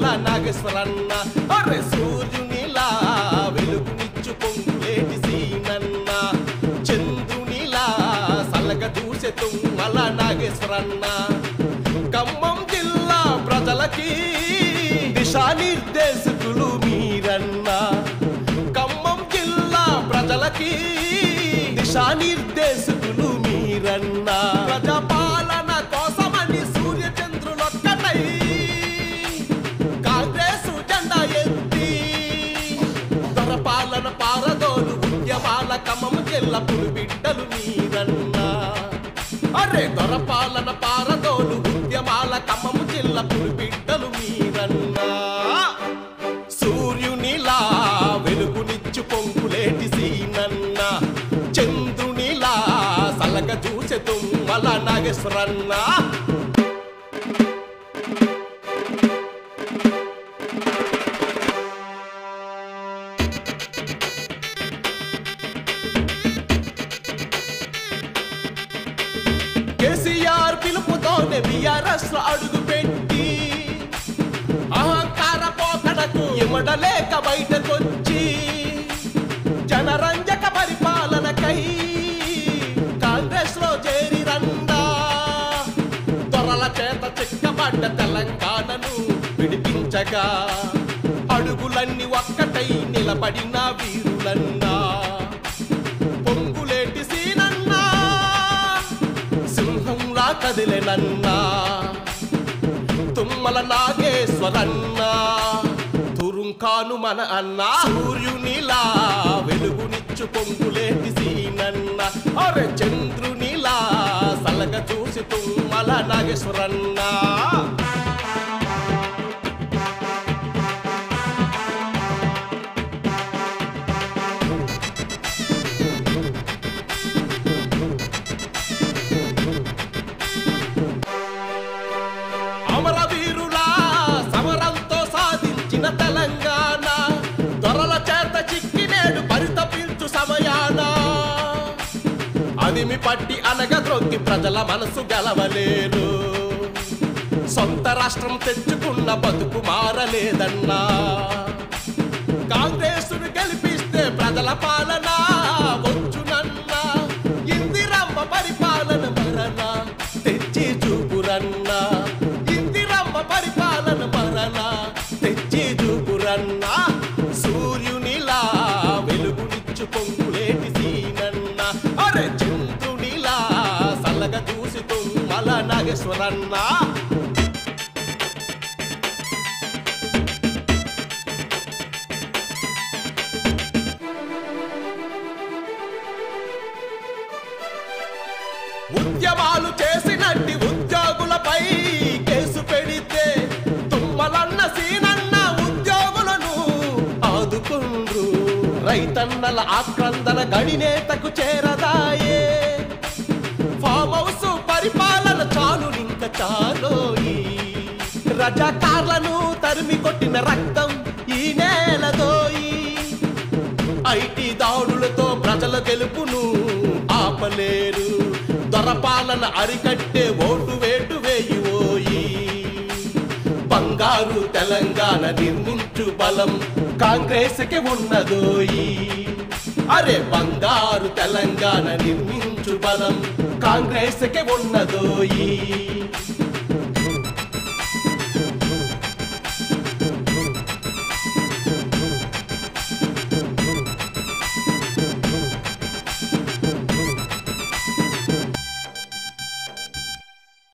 తుమ్మల నాగేశ్వరన్న అరే సూర్యునిలా వెలుగునిచ్చు పొంగులేటి సీనన్న చంద్రునిలా సల్లగ దూసె తుమ్మల నాగేశ్వరన్న ఖమ్మం జిల్లా ప్రజలకి దిశానిర్దేశకులు మీరన్నా ఖమ్మం జిల్లా ప్రజలకి దిశానిర్దేశకులు మీరన్నా ప్రజాపాలన కోసమని సూర్యచంద్రులొక్కటై కాంగ్రెస్ జెండా ఎత్తి దొరపాలన పారదోలు ఉద్యమాల ఖమ్మం జిల్లా పులి బిడ్డలు మీరన్నా అరే దొరపాలన పారదోలు ఉద్యమాల ఖమ్మం జిల్లా పులి బిడ్డలు మీరన్నా సూర్యునిలా వెలుగునిచ్చు పొంగులేటి సీనన్న చంద్రునిలా సలగ చూసే తుమ్మల నాగేశ్వరన్న కేసీఆర్ పిలుపుతోనే బీఆర్ఎస్ అడుగు పెట్టి అహంకార పోకడకు ఇమడలేక బయటకొచ్చి జనరంజక పరిపాలనకై కాంగ్రెస్ లో చేరి రండా దొరల చేత చిక్కబడ్డ తెలంగాణను విడిపించగా అడుగులన్నీ ఒక్కటై నిలబడిన వీరులన్నా పొంగులేటి సీనన్నా సింహంలా కదిలెనన్నా తుమ్మల నాగేశ్వరన్న తురుంకాను మన అన్న సూర్యునిలా వెలుగునిచ్చు పొంగులేటి సీనన్న అరే చంద్రునిలా సలగ చూసి తుమ్మల నాగేశ్వరన్న అమరవీరులా సమరంతో సాధించిన తెలంగాణ దొరల చేత చిక్కినేడు పరితపించు సమయాన అదిమి పట్టి అనగద్రొక్కి ప్రజల మనసు గెలవలేరు సొంత రాష్ట్రం తెచ్చుకున్న బతుకు మారలేదన్నా కాంగ్రెసును గెలిపిస్తే ప్రజల పాలన వచ్చునన్నా ఇందిరమ్మ పరిపాలన మరణ తెచ్చి చూపురన్నా ఇందిరమ్మ పరిపాలన మరణ తెచ్చి చూపురన్నా సూర్యునిలా వెలుగునిచ్చు పొంగులేటి సీనన్న అరే చంద్రునిలా సల్లగ చూసి తుమ్మల నాగేశ్వరన్నా ఉద్యమాలు చేసినట్టి ఉద్యోగులపై కేసు పెడితే తుమ్మలన్న సీనన్న ఉద్యోగులను ఆదుకుండ్రు రైతన్నల ఆక్రందన గడినేతకు చేరదాయే ఫామ్ హౌస్ పరిపాలన చాలు ఇంక చాలోయి రజాకార్లను తరిమి కొట్టిన రక్తం ఈ నేలదోయి ఐటీ దాడులతో ప్రజల గెలుపును ఆపలేరు దొరపాలన అరికట్టే ఓటు వేటు వేయిపోయి బంగారు తెలంగాణ నిర్మించు బలం కాంగ్రెస్కి ఉన్నదోయి అరే బంగారు తెలంగాణ నిర్మించు బలం కాంగ్రెస్కి ఉన్నదోయి